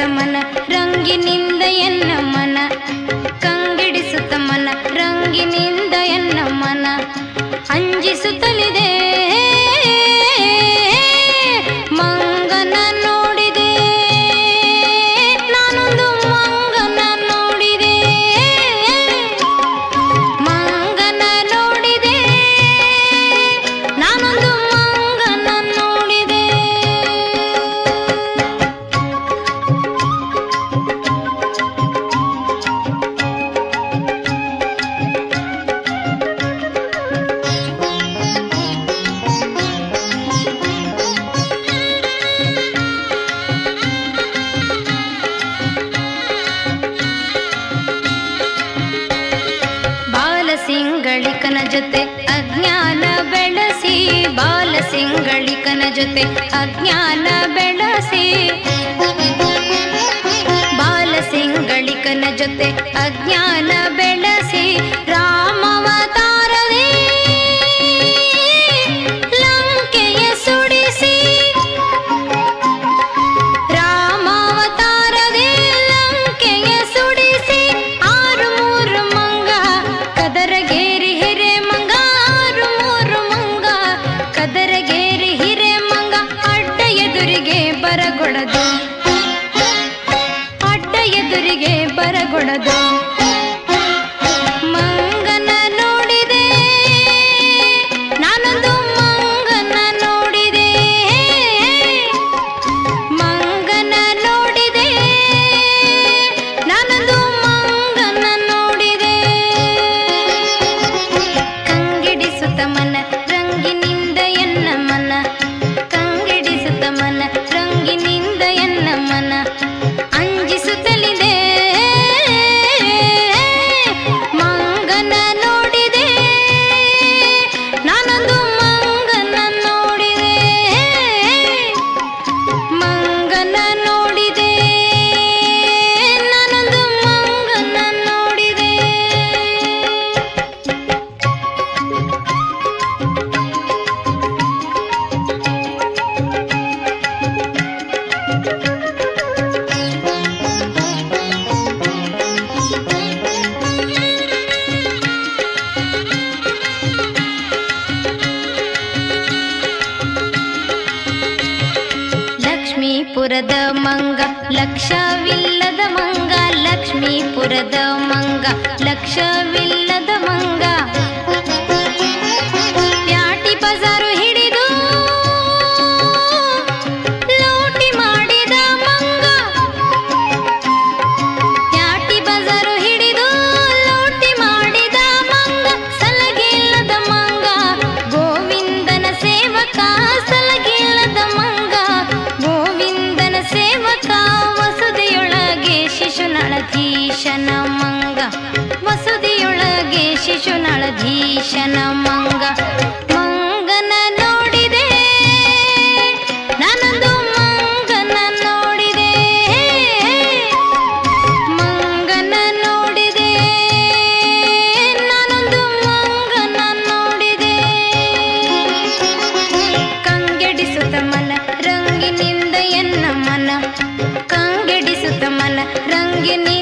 ಮನ ರಂಗಿನಿಂದ ಎನ್ನ ಮನ ಕಂಗಿಡಿಸುತ್ತ ಮನ ರಂಗಿನಿಂದ ಎನ್ನ ಮನ ಅಂಜಿಸುತ್ತಲಿದೆ ಮಂಗನ ನೋಡಿದೆ ನಾನೊಂದು ಮಂಗನ ನೋಡಿದೆ ಮಂಗನ ನೋಡಿದೆ ನಾನೊಂದು ಮಂಗನ ನೋಡಿದೆ ಬಾಲಸಿಂಗಳಿಕನ ಜೊತೆ ಅಜ್ಞಾನ ಬೆಳೆಸಿ ಬಾಲಸಿಂಗಳಿಕನ ಜೊತೆ ಅಜ್ಞಾನ ಬೆಳೆಸಿ ಬಾಲಸಿಂಗಳಿಕನ ಜೊತೆ ಅಜ್ಞಾನ ಬೆಳೆಸಿ ರಾಮವತಾರವೇ ಲಂಕೆಯ ಸುಡಿಸಿ ರಾಮಾವತಾರವೇ ಲಂಕೆಯ ಸುಡಿಸಿ ಆರು ಮೂರು ಮಂಗ ಕದರಗೇರಿ ಹಿರೆ ಮಂಗ ಆರು ಮೂರು ಮಂಗ ಕದರಗೇರಿ ಹಿರೆ ಮಂಗ ಅಡ್ಡ ಎದುರಿಗೆ ಬರಗೊಡದು ಅಡ್ಡ ಎದುರಿಗೆ ಬರಗೊಡದು ಮಂಗನ ನೋಡಿದೆ ನಾನೊಂದು ಮಂಗನ ನೋಡಿದೆ ಮಂಗನ ನೋಡಿದೆ ನಾನೊಂದು ಮಂಗನ ನೋಡಿದೆ ಕಂಗಿಡಿಸುತ್ತ ಮನ ರಂಗಿನಿಂದ ಎನ್ನ ಮನ ಕಂಗಿಡಿಸುತ್ತ ಮನ ರಂಗಿನಿಂದ ಎನ್ನ ಮನ ಅಂಜಿಸುತ್ತಲಿದೆ ಮಂಗನ ನೋಡಿದೆ ನಾನೊಂದು ಮಂಗನ ನೋಡಿದೆ ಮಂಗನ ನೋಡಿದೆ ನಾನೊಂದು ಮಂಗನ ನೋಡಿದೆ ಲಕ್ಷ್ಮೀಪುರದ ಮಂಗ ಲಕ್ಷವಿಲ್ಲದ ಮಂಗ ಲಕ್ಷ್ಮೀಪುರದ ಮಂಗ ಲಕ್ಷವಿಲ್ಲದ ಮಂಗ ಪ್ಯಾಟಿ ಬಜಾರು ಹಿಡಿದು ಲೂಟಿ ಮಾಡಿದ ಮಂಗ ಪ್ಯಾಟಿ ಬಜಾರು ಹಿಡಿದು ಲೂಟಿ ಮಾಡಿದ ಮಂಗ ಸಲಗಿಲ್ಲದ ಮಂಗ ಗೋವಿಂದನ ಸೇವಕ ಸಲಗಿಲ್ಲದ ಮಂಗ ಗೋವಿಂದನ ಸೇವಕ ವಸುದೆಯೊಳಗೆ ಶಿಶುನಳಧೀಶನ ಮಂಗ ವಸುದೆಯೊಳಗೆ ಶಿಶುನಳಧೀಶನ ಮಂಗ ಮಂಗನ ನೋಡಿದೆ ನಾನೊಂದು ಮಂಗನ ನೋಡಿದೆ ಮಂಗನ ನೋಡಿದೆ ನಾನೊಂದು ಮಂಗನ ನೋಡಿದೆ ಕಂಗೆಡಿಸುತ್ತ ಮನ ರಂಗಿನಿಂದ ಎನ್ನ ಮನ ಕಂಗೆಡಿಸುತ್ತ ಮನ ರಂಗಿನಿಂದ